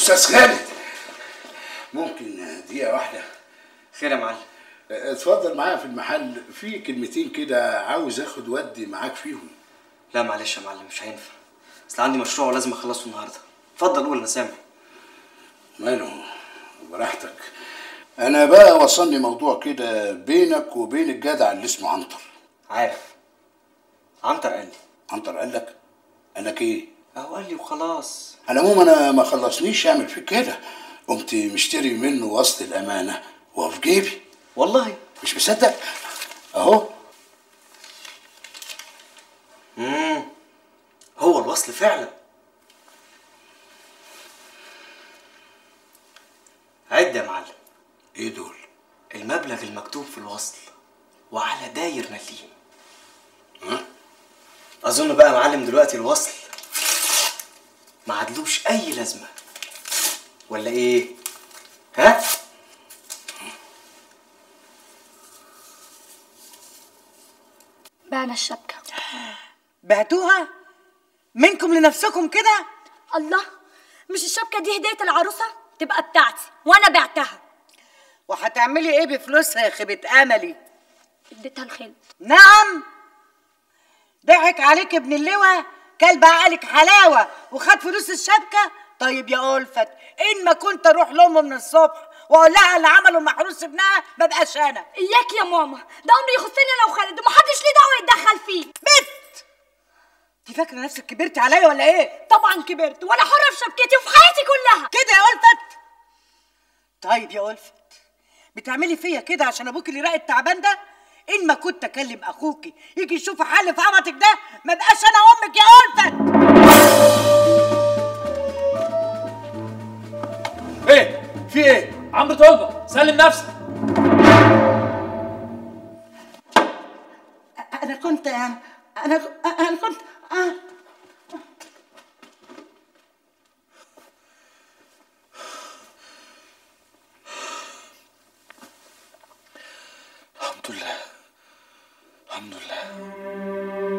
استاذ خالد ممكن دقيقه واحده خير يا معلم اتفضل معايا في المحل في كلمتين كده عاوز اخد ودي معاك فيهم لا معلش يا معلم مش هينفع اصل عندي مشروع ولازم اخلصه النهارده اتفضل قول انا سامع ماله براحتك انا بقى وصلني موضوع كده بينك وبين الجدع اللي اسمه عنتر عارف عنتر قال لي عنتر قال لك انا ايه اهو قال لي وخلاص على العموم انا ما خلصنيش يعمل فيك كده قمت مشتري منه وسط الامانه وهو في جيبي والله مش مصدق اهو امم هو الوصل فعلا عد يا معلم ايه دول المبلغ المكتوب في الوصل وعلى داير مليم ها اظن بقى يا معلم دلوقتي الوصل ما عدلوش اي لازمه ولا ايه ها بعنا الشبكة بعتوها منكم لنفسكم كده الله مش الشبكة دي هدية العروسة تبقى بتاعتي وأنا بعتها وهتعملي ايه بفلوسها يا خيبة املي اديتها لخالد نعم ضحك عليك ابن اللواء كلب عقلك حلاوة وخد فلوس الشبكة طيب يا ألفت إن ما كنت أروح لأمه من الصبح وأقول لها اللي عمله محروس ابنها ما بقاش أنا إياك يا ماما ده أمر يخصني أنا وخالد ومحدش ليه دعوة يتدخل فيه بت أنت فاكرة نفسك كبرتي عليا ولا إيه؟ طبعا كبرت وأنا حرة في شبكتي وفي حياتي كلها كده يا ألفت طيب يا ألفت بتعملي فيا كده عشان أبوك اللي راقد تعبان ده إن ما كنت أكلم أخوكي يجي يشوف حل في عبطك ده ما بقاش أنا أمك يا ألفت ايه في ايه عمرو طلبه سلم نفسك انا كنت يعني انا انا كنت آه. الحمد لله الحمد لله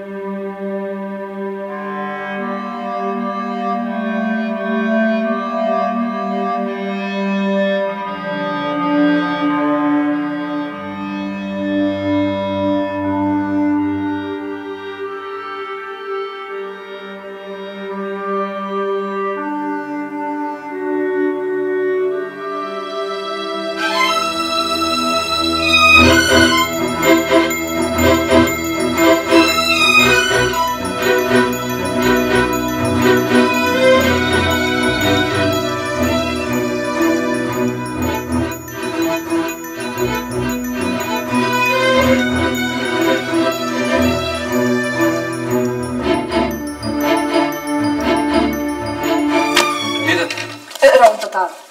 ايه ده اقرا وانت تعرف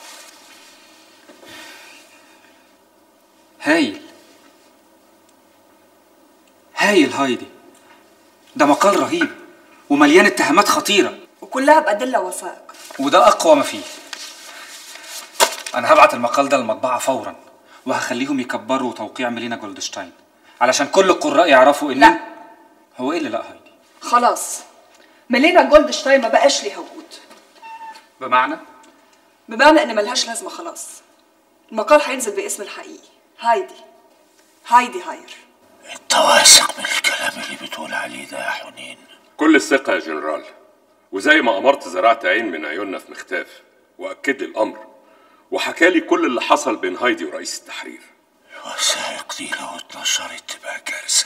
هايل هايل هايدي ده مقال رهيب ومليان اتهامات خطيرة وكلها بأدلة ووثائق وده أقوى ما فيه أنا هبعت المقال ده للمطبعة فورا وهخليهم يكبروا توقيع ميلينا جولدشتاين علشان كل القراء يعرفوا إن لا. هو إيه اللي لا هايدي خلاص ملينا جولدشتاين ما بقاش ليها وجود بمعنى بمعنى ان ملهاش لازمه خلاص المقال هينزل باسم الحقيقي هايدي هايدي هاير انت واثق من الكلام اللي بتقول عليه ده يا حنين كل الثقة يا جنرال وزي ما أمرت زرعت عين من عيوننا في مختاف وأكد لي الأمر وحكى لي كل اللي حصل بين هايدي ورئيس التحرير الوثائق دي لو اتنشرت تبقى كارثة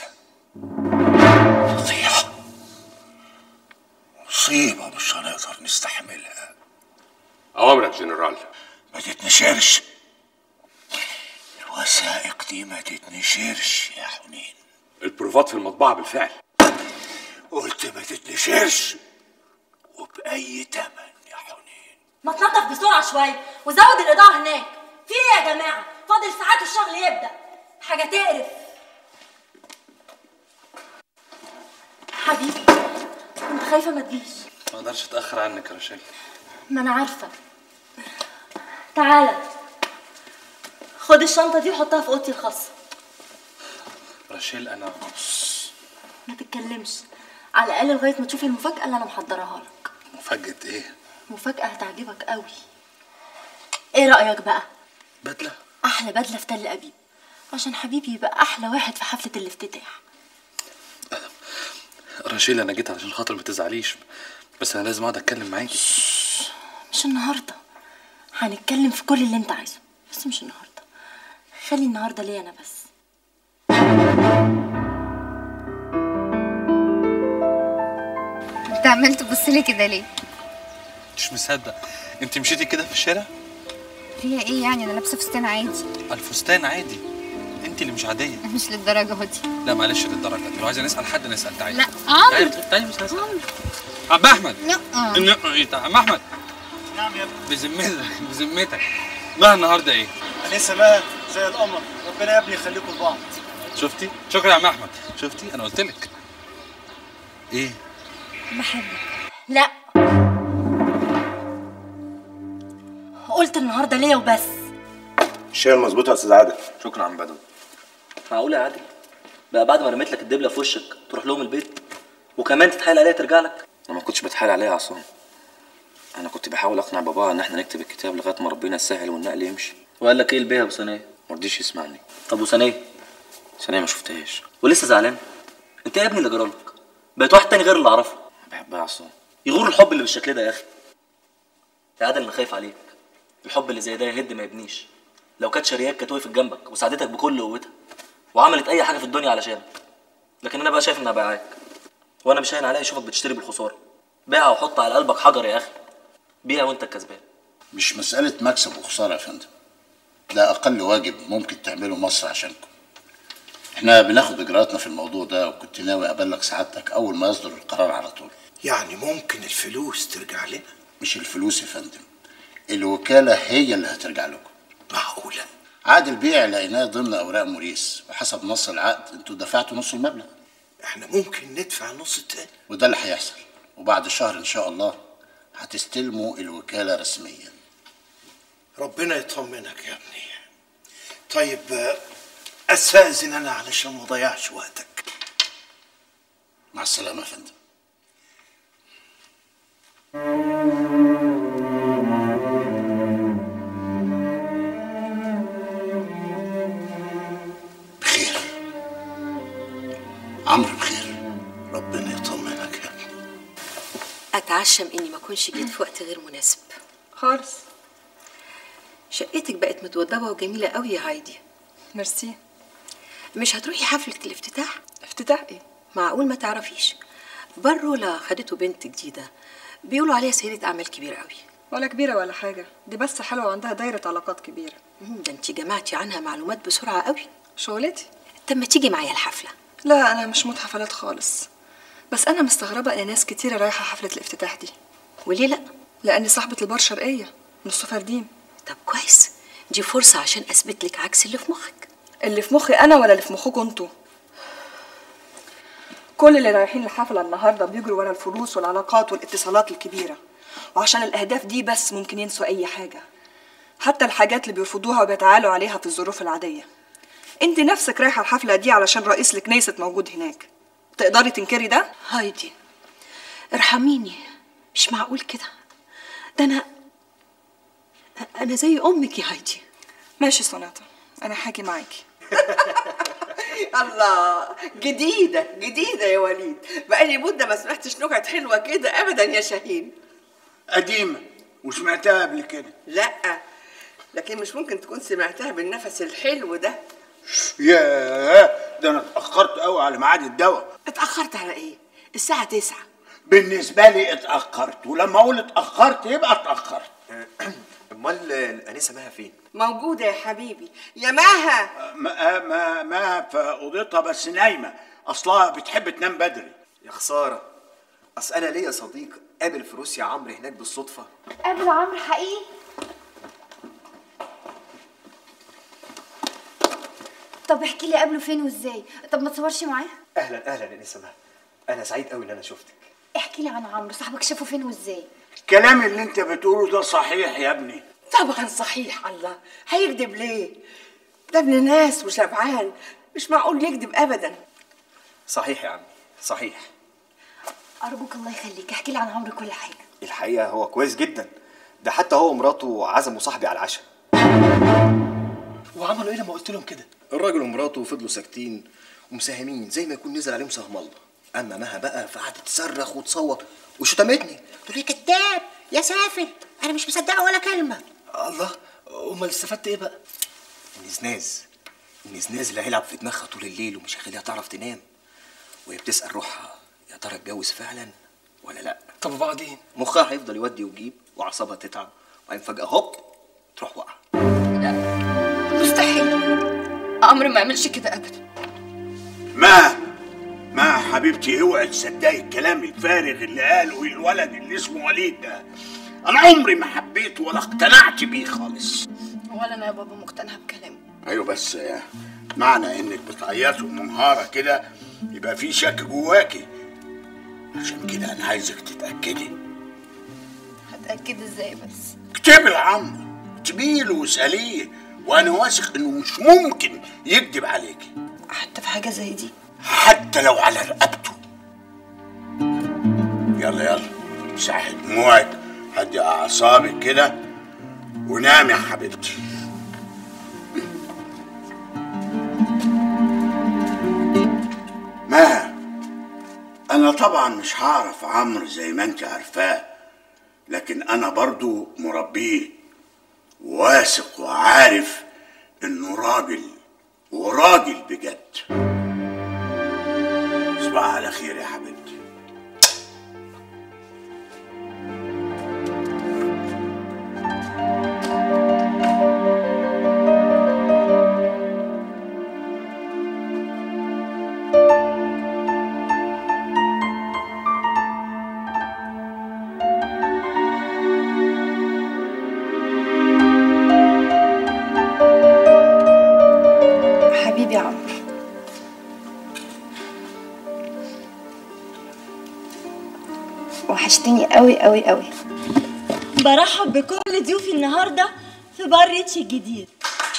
فضيحة مصيبة مش هنقدر نستحملها أوامرك جنرال ما تتنشرش الوثائق دي ما تتنشرش يا حنين البروفات في المطبعة بالفعل قلت ما تتنشرش وبأي تمن يا حنين ما تنظف بسرعة شوية وزود الإضاءة هناك في إيه يا جماعة فاضل ساعات الشغل يبدأ حاجة تقرف حبيبي كنت خايفة ما تجيش ما أقدرش أتأخر عنك يا رشيل ما أنا عارفة تعالى خد الشنطة دي وحطها في أوضتي الخاصة رشيل أنا ما تتكلمش على الأقل لغاية ما تشوف المفاجأة اللي أنا محضراها لك مفاجأة إيه؟ مفاجأة هتعجبك قوي ايه رايك بقى بدله احلى بدله في تل ابيب عشان حبيبي يبقى احلى واحد في حفله الافتتاح رشيل انا جيت علشان خاطر ما تزعليش بس انا لازم اقعد اتكلم معاكي مش النهارده هنتكلم في كل اللي انت عايزه بس مش النهارده خلي النهارده ليا انا بس انت عمال تبص لي كده ليه مش مصدق انت مشيتي كده في الشارع فيها ايه يعني انا لابسه فستان عادي الفستان عادي انت اللي مش عاديه مش للدرجه دي لا معلش للدرجه دي لو عايزه نسال حد نسال تعالي لا عمرو تعالي تعالي بس نسال عم احمد لا لا ايه تعالى. عم احمد نعم يا بذمتك بذمتك ما النهارده ايه لسه بقى زي القمر ربنا يا ابني يخليكم لبعض شفتي شكرا يا عم احمد شفتي انا قلت لك ايه بحبك لا قلت النهارده ليا وبس الشاي مظبوط يا استاذ عادل شكرا عم بدوي معقولة يا عادل بقى بعد ما رميت لك الدبلة في وشك تروح لهم البيت وكمان تتحايل عليها ترجع لك انا ما كنتش بتحايل عليها يا عصام انا كنت بحاول اقنع بابا ان احنا نكتب الكتاب لغايه ما ربنا يسهل والنقل يمشي وقال لك ايه البيها ابو ثانيه ما رضيش يسمعني طب وثانيه ثانيه ما شفتهاش ولسه زعلان انت إيه يا ابني اللي جرالك بقيت واحد تاني غير اللي اعرفه بحبها يا عصام يغور الحب اللي بالشكل ده يا اخي يا عادل انا خايف عليك الحب اللي زي ده يهد ما يبنيش لو كانت شرياك كانت وقفت جنبك وساعدتك بكل قوتها وعملت اي حاجه في الدنيا علشانك لكن انا بقى شايف انها بايعاك وانا مش هين عليا اشوفك بتشتري بالخساره بيعها وحط على قلبك حجر يا اخي بيع وانت الكسبان مش مسألة مكسب وخسارة يا فندم ده أقل واجب ممكن تعمله مصر عشانكم احنا بناخد إجراءاتنا في الموضوع ده وكنت ناوي أبلغ سعادتك أول ما يصدر القرار على طول يعني ممكن الفلوس ترجع لنا مش الفلوس يا فندم الوكالة هي اللي هترجع لكم معقولة عقد البيع لقيناه ضمن أوراق موريس وحسب نص العقد انتوا دفعتوا نص المبلغ احنا ممكن ندفع النص التاني وده اللي هيحصل وبعد شهر إن شاء الله هتستلموا الوكالة رسميا ربنا يطمنك يا ابني طيب آه، استاذن انا علشان ما اضيعش وقتك مع السلامة يا فندم بخير عمرو بخير ربنا يطمنك يا ابني اتعشم اني ما اكونش جيت في وقت غير مناسب خالص شقتك بقت متوضبه وجميله قوي يا هايدي ميرسي مش هتروحي حفله الافتتاح افتتاح ايه معقول ما تعرفيش برولا خدته بنت جديده بيقولوا عليها سيده اعمال كبيره قوي ولا كبيرة ولا حاجة دي بس حلوة وعندها دايرة علاقات كبيرة مم، ده انت جمعتي عنها معلومات بسرعه قوي شغلتي طب ما تيجي معايا الحفله لا أنا مش موت حفلات خالص بس أنا مستغربة إن ناس كتيرة رايحة حفلة الافتتاح دي وليه لا لأني صاحبة البار شرقية نص فردين طب كويس دي فرصه عشان اثبت لك عكس اللي في مخك اللي في مخي أنا ولا اللي في مخكم انتوا كل اللي رايحين الحفلة النهاردة بيجروا ورا الفلوس والعلاقات والاتصالات الكبيرة وعشان الأهداف دي بس ممكن ينسوا أي حاجة حتى الحاجات اللي بيرفضوها وبيتعالوا عليها في الظروف العادية انت نفسك رايحة الحفلة دي علشان رئيس الكنيسة موجود هناك تقدري تنكري ده؟ هايدي ارحميني مش معقول كده ده انا انا زي امك يا هايدي ماشي سوناتا أنا حاجي معاكي الله جديدة جديدة يا وليد بقالي مدة ما سمعتش نكت حلوة كده أبدا يا شاهين قديمة وسمعتها قبل كده لا لكن مش ممكن تكون سمعتها بالنفس الحلو ده ياه ده انا اتأخرت قوي على ميعاد الدواء اتأخرت على إيه؟ الساعة تسعة بالنسبة لي اتأخرت ولما اقول اتأخرت يبقى اتأخرت امال الانسه مها فين موجودة يا حبيبي يا مها ما ما ما في اوضتها بس نايمة اصلها بتحب تنام بدري يا خساره اصل انا ليا صديق قابل في روسيا عمرو هناك بالصدفه قابل عمرو حقيقي طب احكي لي قابله فين وازاي طب ما تصورش معاه اهلا اهلا انسه مها انا سعيد قوي ان انا شفتك احكي لي عن عمرو صاحبك شافه فين وازاي الكلام اللي انت بتقوله ده صحيح يا ابني طبعا صحيح الله هيكذب ليه؟ ده ابن ناس وشبعان مش معقول يكذب أبدا صحيح يا عمي صحيح ارجوك الله يخليك احكي لي عن عمرو كل حاجه الحقيقه هو كويس جدا ده حتى هو ومراته عزموا صاحبي على العشاء وعملوا ايه لما قلت لهم كده الراجل ومراته فضلوا ساكتين ومساهمين زي ما يكون نزل عليهم سهم الله اما مها بقى فقعدت تصرخ وتصوت وشتمتني تقول لي كداب يا سافل انا مش مصدقه ولا كلمه الله امال استفدت ايه بقى النزناز النزناز اللي هيلعب في دماغها طول الليل ومش هيخليها تعرف تنام وهي بتسأل روحها يا ترى اتجوز فعلا ولا لا طب وبعدين مخها هيفضل يودي ويجيب واعصابها تتعب وبعدين فجأة هوب تروح واقعة مستحيل عمرو ما يعملش كده ابدا ما ما حبيبتي اوعي تصدقي الكلام الفارغ اللي قاله الولد اللي اسمه وليد ده انا عمري ما حبيته ولا اقتنعت بيه خالص ولا انا يا بابا مقتنعه بكلامه ايوه بس معنى انك بتعيطي ومنهاره كده يبقى في شك جواكي عشان كده انا عايزك تتاكدي هتاكد ازاي بس اكتبي لعمرو اكتبي له واساليه وانا واثق انه مش ممكن يكذب عليكي حتى في حاجه زي دي حتى لو على رقبته يلا يلا امسحي دموعك هدي اعصابك كده ونامي يا حبيبتي ما انا طبعا مش هعرف عمرو زي ما انت عارفاه لكن انا برضو مربيه واثق وعارف انه راجل وراجل بجد تصبح على خير يا حبيبتي حبيبي يا عمرو وحشتني قوي قوي قوي برحب بكل ضيوفي النهارده في بار ريتش الجديد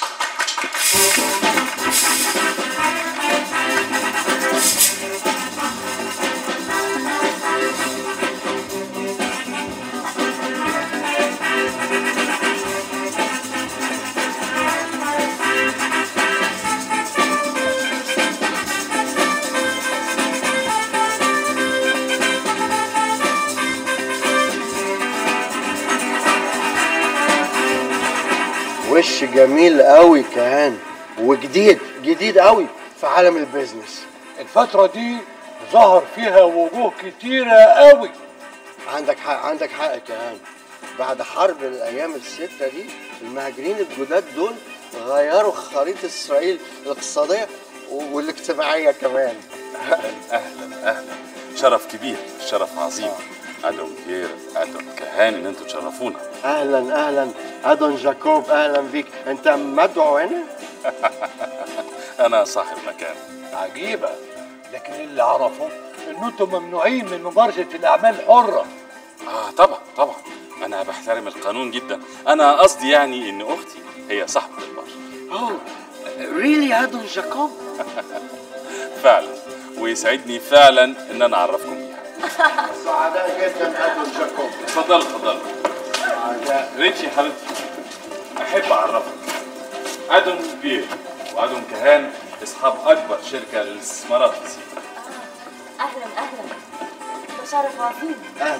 وش جميل قوي كهان وجديد جديد قوي في عالم البيزنس الفترة دي ظهر فيها وجوه كتيرة قوي عندك حق عندك حق يا كهان بعد حرب الايام الستة دي المهاجرين الجداد دول غيروا خريطة اسرائيل الاقتصادية والاجتماعية كمان اهلا اهلا شرف كبير شرف عظيم ادم بيير ادم كهان ان انتوا تشرفونا اهلا اهلا ادون جاكوب اهلا بيك انت مدعو هنا انا صاحب مكان عجيبة لكن اللي اعرفه ان انتم ممنوعين من ممارسة الاعمال الحرة اه طبعا طبعا انا بحترم القانون جدا انا قصدي يعني ان اختي هي صاحبة البار اوه ريلي ادون جاكوب فعلا ويسعدني فعلا ان انا اعرفكم بيها سعداء جدا ادون جاكوب اتفضلوا اتفضلوا ريتشي حبيبتي احب اعرفك ادم بير وادم كهان اصحاب اكبر شركه للاستثمارات في سينا اهلا اهلا ده شرف عظيم اهلا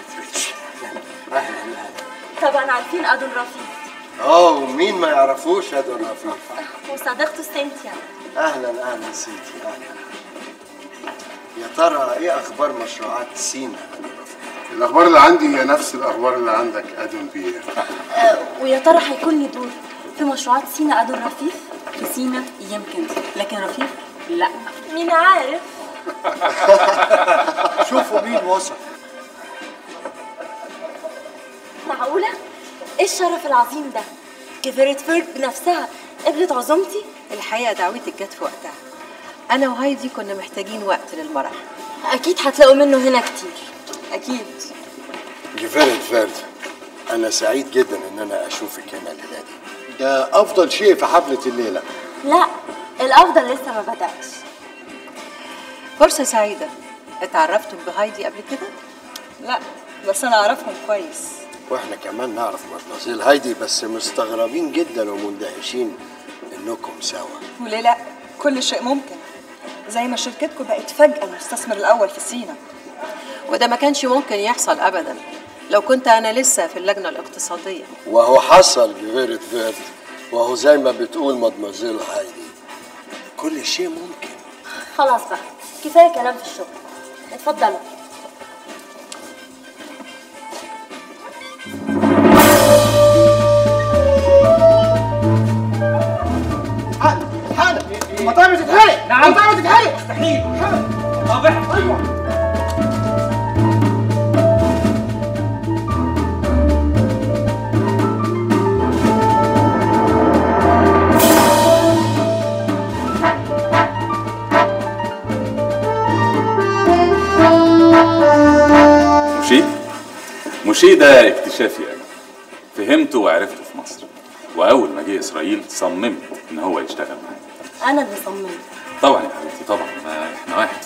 اهلا طبعا عارفين ادون رفيق اوه مين ما يعرفوش ادون رفيق وصديقته سينتيا اهلا اهلا سيدي اهلا يا ترى ايه اخبار مشروعات سينا الاخبار اللي عندي هي نفس الاخبار اللي عندك ادم بيها آه، ويا ترى هيكون لي دور في مشروعات سينا ادون رفيف في سينا يمكن لكن رفيف لا مين عارف شوفوا مين وصل معقولة؟ ايه الشرف العظيم ده؟ كفرتفورد بنفسها قبلت عزومتي؟ الحقيقة دعوتك جت في وقتها أنا وهايدي كنا محتاجين وقت للمرح أكيد هتلاقوا منه هنا كتير أكيد جفرت فرد انا سعيد جدا ان انا اشوفك هنا الليله دي ده افضل شيء في حفله الليله لا الأفضل لسه ما بدأش فرصة سعيدة اتعرفتم بهايدي قبل كده؟ لا بس انا اعرفهم كويس واحنا كمان نعرف مدمزيل هايدي بس مستغربين جدا ومندهشين انكم سوا وليه لا كل شيء ممكن زي ما شركتكم بقت فجأة المستثمر الأول في سينا وده ما كانش ممكن يحصل ابدا لو كنت انا لسه في اللجنه الاقتصاديه وهو حصل بغيرة فيرد وهو زي ما بتقول مدمزيل هايدي كل شيء ممكن خلاص بقى كفايه كلام في الشغل اتفضلوا حالا المطاعم بتتحرق نعم المطاعم بتتحرق مستحيل طابع ايوه مشي مشي ده اكتشافي انا فهمته وعرفته في مصر واول ما جه اسرائيل صممت ان هو يشتغل معايا انا اللي صممت طبعا يا حبيبتي طبعا ما احنا واحد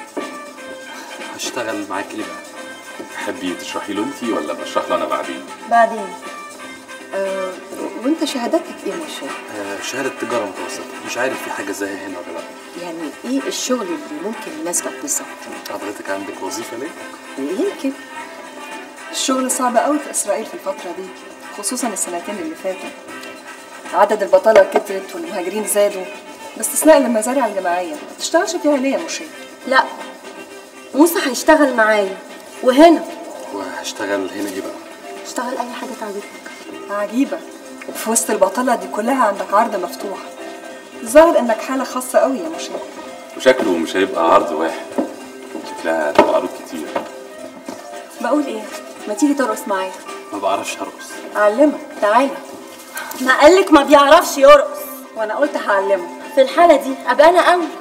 هشتغل معاك ايه بقى؟ تحبي تشرحي له انت ولا بشرح له انا بعدين بعدين أه وانت شهادتك ايه مش آه شهادة تجارة متوسطة مش عارف في حاجة زيها هنا ولا لا يعني ايه الشغل اللي ممكن يناسبك بالظبط حضرتك عندك وظيفة ليه؟ يمكن الشغل صعب قوي في إسرائيل في الفترة دي خصوصا السنتين اللي فاتوا عدد البطالة كترت والمهاجرين زادوا باستثناء المزارع الجماعية ما تشتغلش فيها ليه يا مشير؟ لا موسى هيشتغل معايا وهنا وهشتغل هنا ايه بقى؟ اشتغل اي حاجه تعجبك عجيبة في وسط البطالة دي كلها عندك عرض مفتوح الظاهر انك حالة خاصة قوي يا مشير وشكله مش هيبقى عرض واحد شكلها هتبقى عروض كتير بقول ايه ما تيجي ترقص معايا ما بعرفش ارقص اعلمك تعالى ما قالك ما بيعرفش يرقص وانا قلت هعلمه في الحاله دي ابقى انا قوي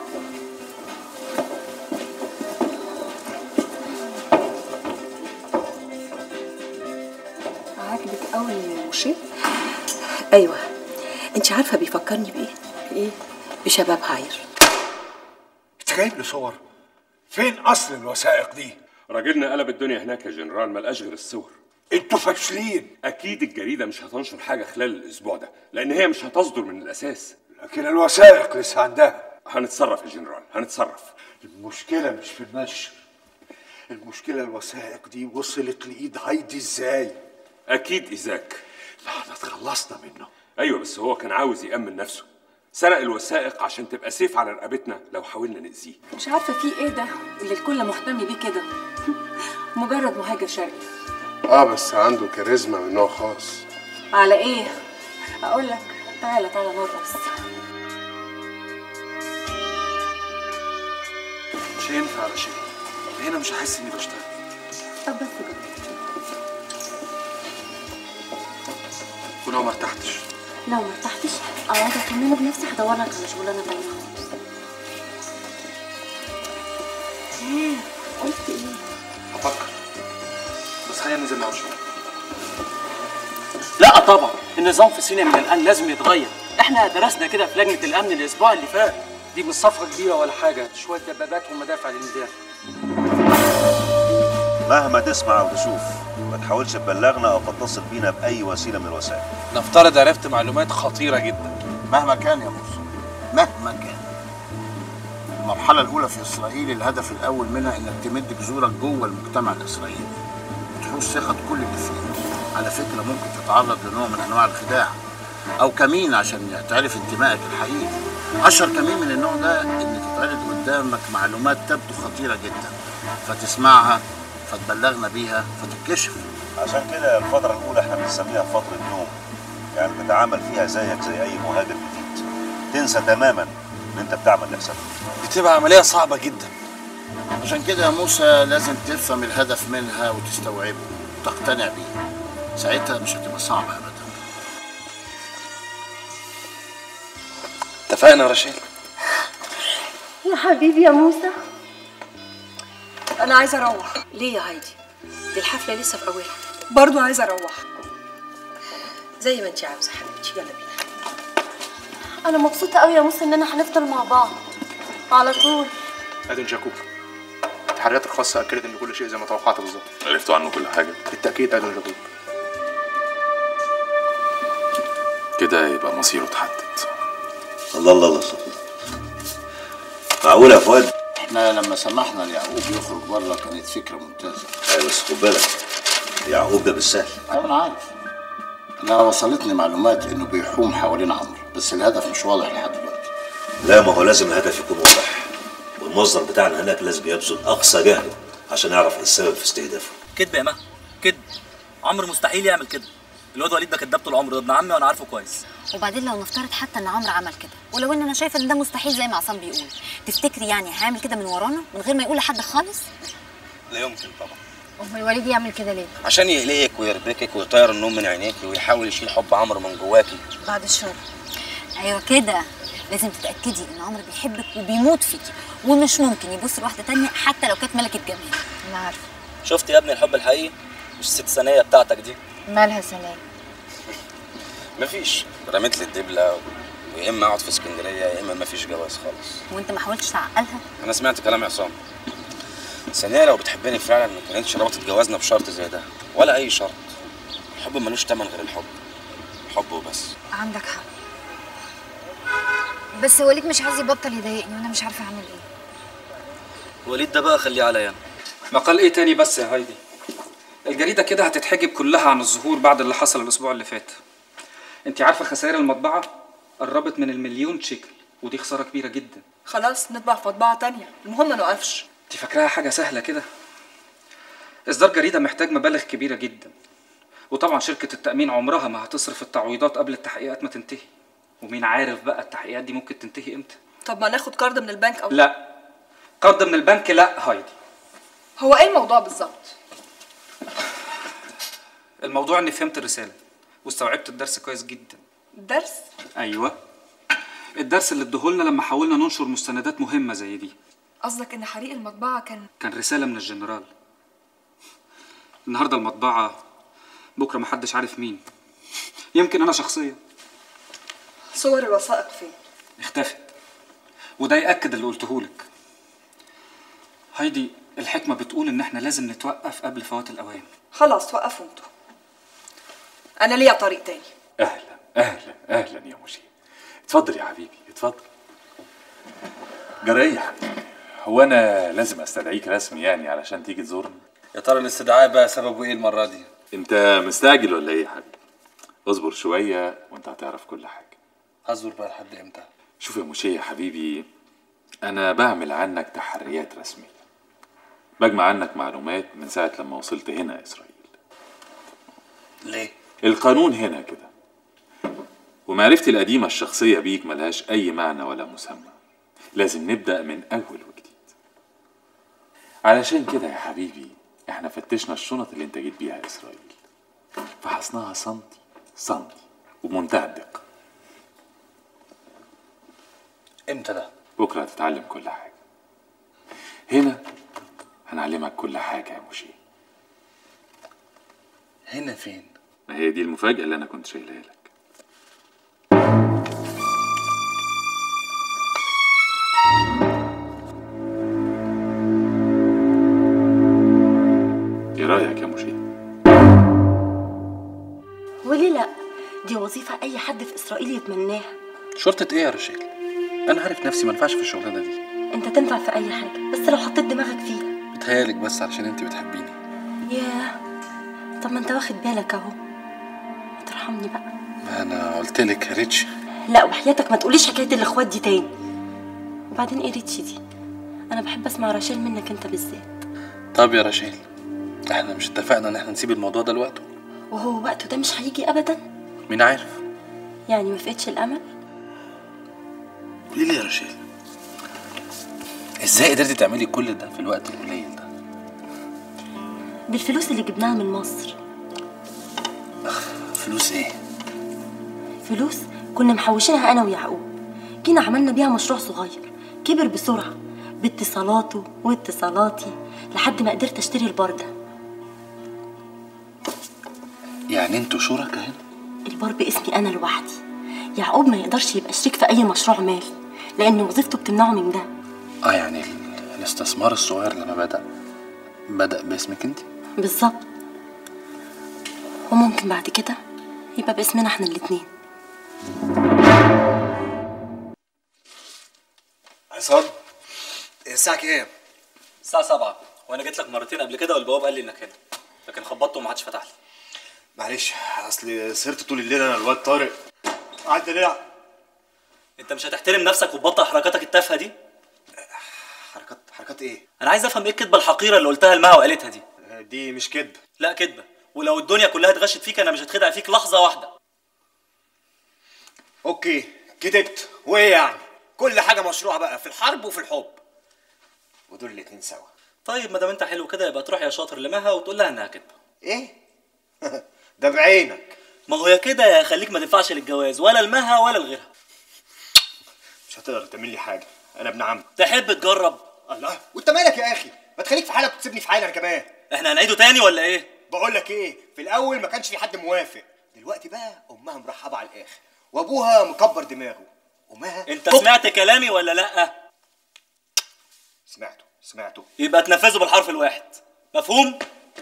عاجبك قوي يا مشير؟ ايوه انت عارفه بيفكرني بايه ايه بشباب هاير انت جايب لي صور فين اصل الوثائق دي راجلنا قلب الدنيا هناك يا جنرال ملقاش غير الصور انتوا فاشلين اكيد الجريده مش هتنشر حاجه خلال الاسبوع ده لان هي مش هتصدر من الاساس لكن الوثائق لسه عندها هنتصرف يا جنرال هنتصرف المشكله مش في النشر المشكله الوثائق دي وصلت لايد هايدي ازاي اكيد ايزاك لا احنا اتخلصنا منه ايوه بس هو كان عاوز يامن نفسه سرق الوثائق عشان تبقى سيف على رقبتنا لو حاولنا نأذيه مش عارفه في ايه ده اللي الكل مهتم بيه كده مجرد مهاجر شرقي اه بس عنده كاريزما من نوع خاص على ايه اقول لك تعالى تعالى نرقص مش هينفع على شيء هنا مش هحس اني بشتغل طب بس كده ولو ما ارتحتش لو ما ارتحتش اقعد اكمل بنفسي هدور لك على شغلانه تانية خالص ايه قلت ايه هفكر بس خلينا ننزل نقعد شويه لا طبعا النظام في سيناء من الان لازم يتغير احنا درسنا كده في لجنه الامن الاسبوع اللي فات دي مش صفقه كبيره ولا حاجه شويه دبابات ومدافع للميدان مهما تسمع او تشوف ما تحاولش تبلغنا او تتصل بينا باي وسيله من الوسائل نفترض عرفت معلومات خطيرة جدا مهما كان يا موسى مهما كان المرحلة الأولى في إسرائيل الهدف الأول منها إنك تمد جذورك جوه المجتمع الإسرائيلي وتحوز ثقة كل اللي فيه على فكرة ممكن تتعرض لنوع من أنواع الخداع أو كمين عشان تعرف انتمائك الحقيقي أشهر كمين من النوع ده إن تتعرض قدامك معلومات تبدو خطيرة جدا فتسمعها فتبلغنا بيها فتتكشف عشان كده الفتره الاولى احنا بنسميها فتره نوم يعني بتتعامل فيها زيك زي اي مهاجر جديد تنسى تماما ان انت بتعمل لحسابك بتبقى عملية صعبة جدا عشان كده يا موسى لازم تفهم الهدف منها وتستوعبه وتقتنع بيه ساعتها مش هتبقى صعبة أبدا اتفقنا يا رشيد يا حبيبي يا موسى انا عايزة اروح ليه يا هايدي دي الحفله لسه في اولها برضو عايزة اروح زي ما انت عاوزه حبيبتي يلا بينا انا مبسوطه قوي يا موسى اننا هنفضل مع بعض على طول ادم جاكوب التحريات الخاصة أكدت إن كل شيء زي ما توقعت بالظبط عرفتوا عنه كل حاجه بالتأكيد ادم جاكوب كده يبقى مصيره اتحدد الله الله الله معقول يا فؤاد احنا لما سمحنا ليعقوب يخرج بره كانت فكره ممتازه ايوه بس خد بالك يعقوب ده بالسهل ايوه انا عارف انا وصلتني معلومات انه بيحوم حوالين عمرو بس الهدف مش واضح لحد دلوقتي لا ما هو لازم الهدف يكون واضح والمصدر بتاعنا هناك لازم يبذل اقصى جهده عشان يعرف ايه السبب في استهدافه كدب يا مها كدب عمرو مستحيل يعمل كده الواد وليد ده كداب طول عمره ده ابن عمي وانا عارفه كويس وبعدين لو نفترض حتى ان عمرو عمل كده ولو ان انا شايفه ان ده مستحيل زي ما عصام بيقول تفتكري يعني هيعمل كده من ورانا من غير ما يقول لحد خالص لا يمكن طبعا امال وليد يعمل كده ليه عشان يقلقك ويربكك ويطير النوم من عينيكي ويحاول يشيل حب عمرو من جواكي بعد الشر ايوه كده لازم تتاكدي ان عمرو بيحبك وبيموت فيكي ومش ممكن يبص لواحده تانية حتى لو كانت ملكه جمال انا عارفه شفت يا ابني الحب الحقيقي مش الست ثانيه بتاعتك دي مالها سلام مفيش رميت لي الدبله ويا اما اقعد في اسكندريه يا اما مفيش جواز خالص وانت ما حاولتش تعقلها انا سمعت كلام عصام ثانيا لو بتحبني فعلا ما كانتش ربطت جوازنا بشرط زي ده ولا اي شرط الحب ملوش تمن غير الحب حب وبس عندك حق بس وليد مش عايز يبطل يضايقني وانا مش عارفه اعمل ايه وليد ده بقى خليه عليا انا مقال ايه تاني بس يا هايدي الجريده كده هتتحجب كلها عن الظهور بعد اللي حصل الاسبوع اللي فات انت عارفه خسائر المطبعه قربت من المليون شيكل ودي خساره كبيره جدا خلاص نطبع في مطبعة تانية المهم ما نوقفش انت فاكراها حاجه سهله كده اصدار جريده محتاج مبالغ كبيره جدا وطبعا شركه التامين عمرها ما هتصرف التعويضات قبل التحقيقات ما تنتهي ومين عارف بقى التحقيقات دي ممكن تنتهي امتى طب ما ناخد قرض من البنك او لا قرض من البنك لا هايدي هو ايه الموضوع بالظبط الموضوع اني فهمت الرساله واستوعبت الدرس كويس جدا درس ايوه الدرس اللي ادهولنا لما حاولنا ننشر مستندات مهمه زي دي قصدك ان حريق المطبعة كان كان رساله من الجنرال النهارده المطبعه بكره محدش عارف مين يمكن انا شخصيا صور الوثائق فين اختفت وده ياكد اللي قلتهولك هايدي الحكمه بتقول ان احنا لازم نتوقف قبل فوات الاوان خلاص وقفوا انتوا انا ليا طريق تاني اهلا اهلا اهلا يا مشير اتفضل يا حبيبي اتفضل جرى يا حبيبي هو انا لازم استدعيك رسمي يعني علشان تيجي تزورني يا ترى الاستدعاء بقى سببه ايه المره دي انت مستعجل ولا ايه يا حبيبي اصبر شويه وانت هتعرف كل حاجه هزور بقى لحد امتى شوف يا مشي يا حبيبي انا بعمل عنك تحريات رسميه بجمع عنك معلومات من ساعه لما وصلت هنا اسرائيل ليه القانون هنا كده ومعرفتي القديمة الشخصية بيك ملهاش أي معنى ولا مسمى لازم نبدأ من أول وجديد علشان كده يا حبيبي احنا فتشنا الشنط اللي انت جيت بيها إسرائيل فحصناها سنتي سنتي وبمنتهى الدقة امتى ده بكرة هتتعلم كل حاجة هنا هنعلمك كل حاجة يا مشي هنا فين ما هي دي المفاجأة اللي أنا كنت شايلها لك ايه رأيك يا مشي؟ وليه لا دي وظيفة أي حد في إسرائيل يتمناها شرطة ايه يا رشيل انا عارف نفسي ما ينفعش في الشغلانه دي أنت تنفع في أي حاجة بس لو حطيت دماغك فيها بتهيالك بس علشان انت بتحبيني ياه طب ما أنت واخد بالك أهو ما ترحمني بقى ما انا قلت لك يا ريتش لا وحياتك ما تقوليش حكاية الإخوات دي تاني وبعدين إيه ريتشي دي أنا بحب أسمع رشال منك أنت بالذات طب يا رشيل احنا مش اتفقنا ان احنا نسيب الموضوع ده لوقته وهو وقته ده مش هيجي أبدا مين عارف يعني ما فقدش الأمل قولي لي يا رشيل ازاي قدرتي تعملي كل ده في الوقت القليل ده بالفلوس اللي جبناها من مصر فلوس ايه فلوس كنا محوشينها انا ويعقوب جينا عملنا بيها مشروع صغير كبر بسرعه باتصالاته واتصالاتي لحد ما قدرت اشتري البار ده يعني انتوا شركاء هنا البار باسمي انا لوحدي يعقوب ما يقدرش يبقى شريك في اي مشروع مالي لان وظيفته بتمنعه من ده اه يعني ال- الاستثمار الصغير لما بدأ بدأ باسمك انت بالظبط وممكن بعد كده يبقى باسمنا احنا الاتنين عصام الساعة كام؟ الساعة 7 وانا جيت لك مرتين قبل كده والبواب قال لي انك هنا لكن خبطت وما حدش فتح لي معلش اصل سهرت طول الليل انا الواد طارق قعدت نلعب انت مش هتحترم نفسك وتبطل حركاتك التافهه دي حركات حركات ايه؟ انا عايز افهم ايه الكدبه الحقيره اللي قلتها لمها وقالتها دي دي مش كدب لا كدبه ولو الدنيا كلها اتغشت فيك انا مش هتخدع فيك لحظه واحده اوكي كدبت وايه يعني؟ كل حاجة مشروعة بقى في الحرب وفي الحب ودول الاتنين سوا طيب ما دام انت حلو كده يبقى تروح يا شاطر لمها وتقول لها انها كدبه ايه ده بعينك ما هو يا كده يا خليك ما تنفعش للجواز ولا لمها ولا لغيرها مش هتقدر تعمل لي حاجة انا ابن عم تحب تجرب الله وانت مالك يا اخي ما تخليك في حالك وتسيبني في حالي انا كمان احنا هنعيده تاني ولا ايه بقول لك ايه في الاول ما كانش في حد موافق دلوقتي بقى امها مرحبه على الاخر وابوها مكبر دماغه امها انت سمعت كلامي ولا لا سمعته سمعته يبقى تنفذه بالحرف الواحد مفهوم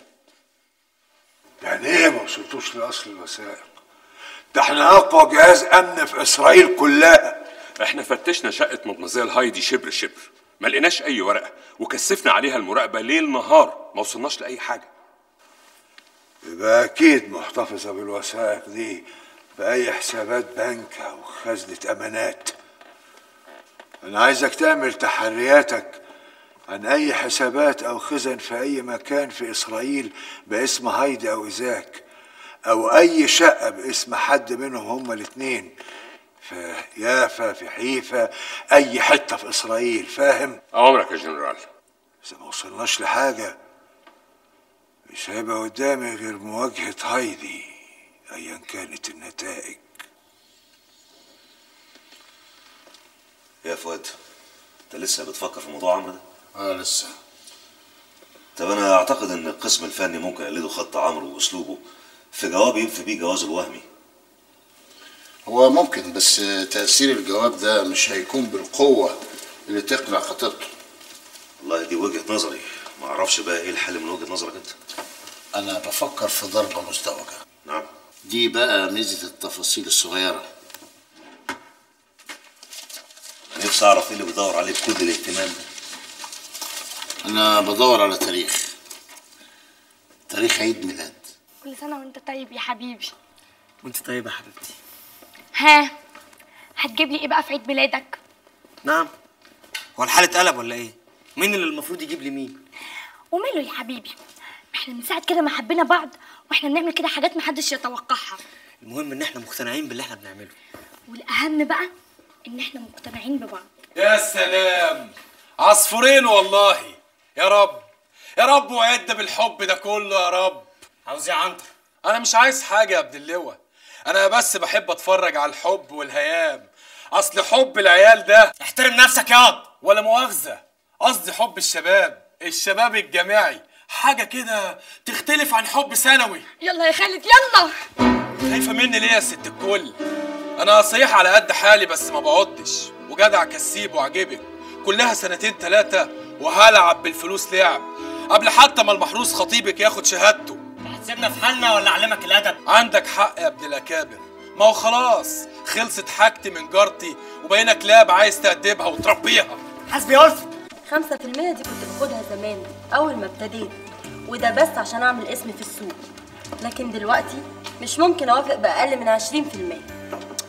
يعني ايه ما وصلتوش لاصل الوثائق ده احنا اقوى جهاز امن في اسرائيل كلها احنا فتشنا شقة مدمزيل هايدي شبر شبر ما لقيناش اي ورقة وكثفنا عليها المراقبة ليل نهار ما وصلناش لأي حاجة يبقى اكيد محتفظه بالوثائق دي باي حسابات بنك او خزنه امانات انا عايزك تعمل تحرياتك عن اي حسابات او خزن في اي مكان في اسرائيل باسم هايدي او ايزاك او اي شقه باسم حد منهم هما الاتنين في يافا في حيفا اي حته في اسرائيل فاهم أوامرك يا جنرال اذا ما وصلناش لحاجه مش هيبقى قدامي غير مواجهه هايدي ايا كانت النتائج يا فؤاد انت لسه بتفكر في موضوع عمرو ده؟ اه لسه طب انا اعتقد ان القسم الفني ممكن يقلدوا خط عمرو واسلوبه في جواب ينفي بيه جوازه الوهمي هو ممكن بس تأثير الجواب ده مش هيكون بالقوة اللي تقنع خطيبته والله دي وجهة نظري ما اعرفش بقى ايه الحل من وجهة نظرك انت أنا بفكر في ضربة مزدوجة نعم دي بقى ميزة التفاصيل الصغيرة نفسي اعرف ايه اللي بيدور عليه بكل الاهتمام ده أنا بدور على تاريخ تاريخ عيد ميلاد كل سنة وانت طيب يا حبيبي وانت طيبه يا حبيبتي ها هتجيب لي ايه بقى في عيد ميلادك نعم هو الحال اتقلب ولا ايه؟ مين اللي المفروض يجيب لي مين؟ وماله يا حبيبي احنا من ساعة كده ما حبينا بعض واحنا بنعمل كده حاجات محدش يتوقعها المهم ان احنا مقتنعين باللي احنا بنعمله والاهم بقى ان احنا مقتنعين ببعض يا سلام عصفورين والله يا رب يا رب وعدنا بالحب ده كله يا رب عاوز ايه يا عنتر انا مش عايز حاجه يا ابن اللواء انا بس بحب اتفرج على الحب والهيام اصل حب العيال ده احترم نفسك ياض ولا مؤاخذه قصدي حب الشباب الشباب الجامعي حاجه كده تختلف عن حب ثانوي يلا يا خالد يلا خايفه مني ليه يا ست الكل انا صحيح على قد حالي بس ما بقعدش وجدع كسيب وعجبك كلها سنتين تلاتة وهلعب بالفلوس لعب قبل حتى ما المحروس خطيبك ياخد شهادته هتسيبنا في حالنا ولا اعلمك الادب؟ عندك حق يا ابن الاكابر ما هو خلاص خلصت حاجتي من جارتي وبقينا كلاب عايز تأدبها وتربيها حسبي ألف خمسة في المية دي كنت باخدها زمان أول ما ابتديت وده بس عشان أعمل اسم في السوق لكن دلوقتي مش ممكن أوافق بأقل من عشرين في المية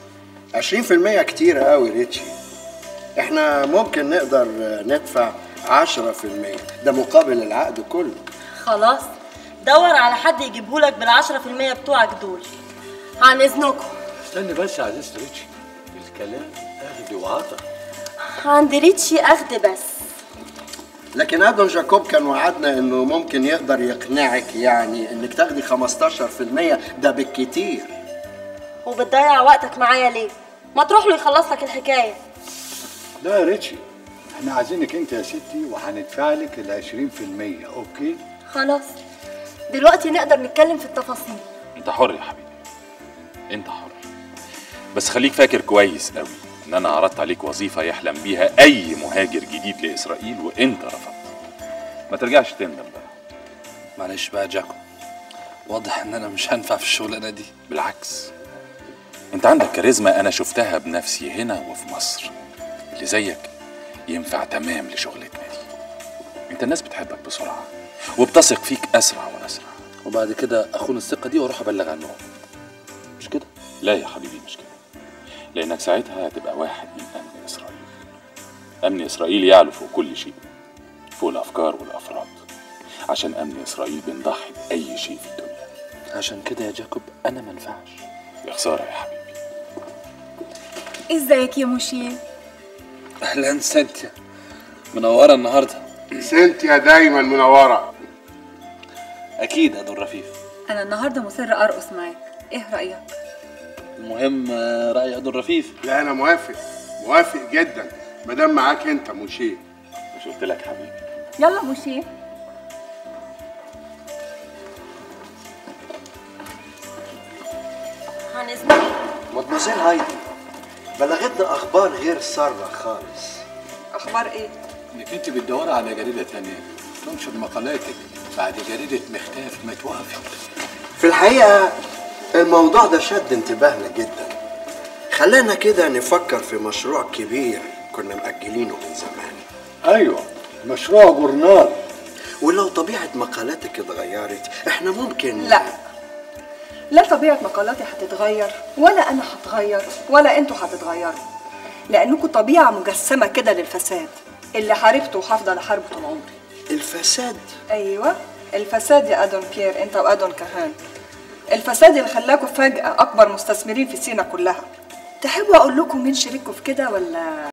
20% كتير قوي ريتشي احنا ممكن نقدر ندفع 10% ده مقابل العقد كله خلاص دور على حد يجيبهولك بالعشرة في المية بتوعك دول عن إذنكم استني بس يا عزيزة ريتشي الكلام اخد وعطا عند ريتشي أخد بس لكن ادون جاكوب كان وعدنا انه ممكن يقدر يقنعك يعني انك تاخدي 15% ده بالكتير وبتضيع وقتك معايا ليه؟ ما تروح له يخلص لك الحكاية لا يا ريتشي احنا عايزينك انت يا ستي وهندفع لك ال 20% اوكي خلاص دلوقتي نقدر نتكلم في التفاصيل انت حر يا حبيبي انت حر بس خليك فاكر كويس قوي ان انا عرضت عليك وظيفه يحلم بيها اي مهاجر جديد لاسرائيل وانت رفضت ما ترجعش تندم بقى معلش بقى يا جاكو واضح ان انا مش هنفع في الشغلانه دي بالعكس انت عندك كاريزما انا شفتها بنفسي هنا وفي مصر اللي زيك ينفع تمام لشغلتنا دي انت الناس بتحبك بسرعه وبتثق فيك اسرع واسرع وبعد كده اخون الثقه دي واروح ابلغ عنهم مش كده لا يا حبيبي مش كده لانك ساعتها هتبقى واحد من امن اسرائيل امن اسرائيل يعلو فوق كل شيء فوق الافكار والافراد عشان امن اسرائيل بنضحي باي شيء في الدنيا عشان كده يا جاكوب انا ما ينفعش يا خساره يا حبيبي ازيك يا موشيه اهلا سانتيا منوره النهارده سنتيا دايما منوره اكيد يا دور رفيف انا النهارده مصره ارقص معاك ايه رايك المهم آه، راي يا دور رفيف لا انا موافق موافق جدا ما دام معاك انت مشير مش قلت لك حبيبي يلا موشيه هنسمع مدموزيل هايدي بلغتنا اخبار غير ساره خالص اخبار ايه انك انت بتدوري على جريده تانية تنشر مقالاتك بعد جريده مختاف ما توافق في الحقيقه الموضوع ده شد انتباهنا جدا خلانا كده نفكر في مشروع كبير كنا مأجلينه من زمان ايوه مشروع جورنال ولو طبيعه مقالاتك اتغيرت احنا ممكن لا لا طبيعة مقالاتي هتتغير ولا أنا هتغير ولا أنتوا هتتغيروا لأنكم طبيعة مجسمة كده للفساد اللي حاربته وهفضل أحاربه طول عمري الفساد أيوة الفساد يا أدون بيير أنت وأدون كهان الفساد اللي خلاكم فجأة أكبر مستثمرين في سينا كلها تحبوا أقول لكم مين شريككم في كده ولا